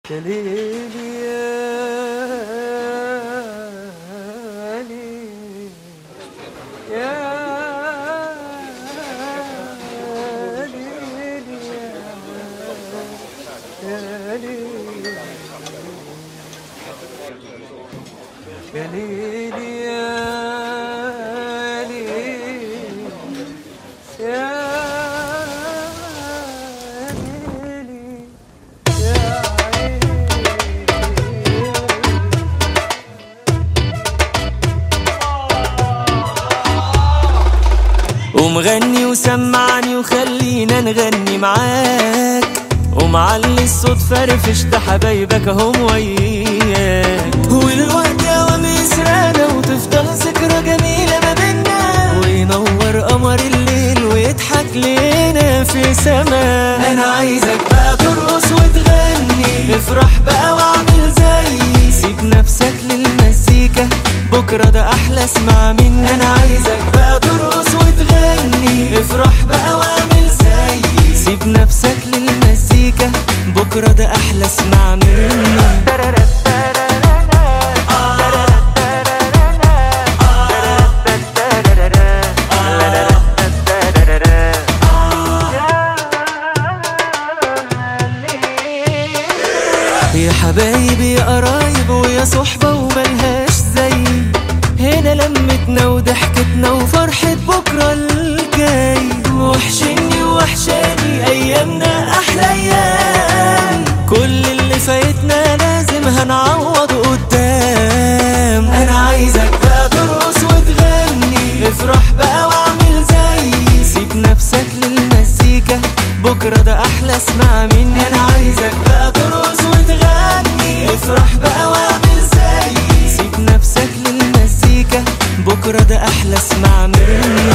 يا ليل يا ليل يا ليل يا ليل يا ليل يا ليل يا ليلي يا عيني ومغني وسمعني وخلينا نغني معاك ومعلي الصوت فرفش ده حبايبك اهم وياك والوقت اوام يسرقنا وتفضل ذكرى جميلة ما بينا وينور قمر الليل ويضحك لينا في سما انا عايزك بقى ترقص وتغني افرح بقى واعمل زي سيب نفسك للمزيكا بكرة ده أحلى اسمع مني أنا عايزك بقى ترقص وتغني افرح بقى واعمل زي سيب نفسك للمزيكا بكرة ده أحلى اسمع مني يا حبايبي يا قرايب ويا صحبة وملهاش زي هنا لمتنا وضحكتنا وفرحة بكرة الجاي وحشني وحشاني أيامنا أحلى أيام كل اللي فايتنا لازم هنعوض قدام أنا عايزك بقى ترقص وتغني افرح بقى واعمل زي سيب نفسك للمزيكا بكرة ده أحلى اسمع مني أنا عايزك بقى ترقص وتغني افرح بقى واعمل زي سيب نفسك للمزيكا بكرة ده أحلى اسمع مني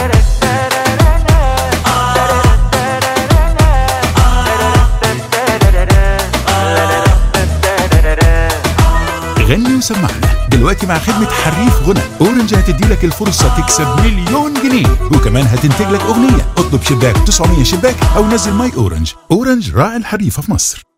غني وسمعنا دلوقتي مع خدمة حريف غنى اورنج هتدي لك الفرصة تكسب مليون جنيه وكمان هتنتج لك اغنية اطلب شباك 900 شباك او نزل ماي اورنج اورنج راعي الحريفة في مصر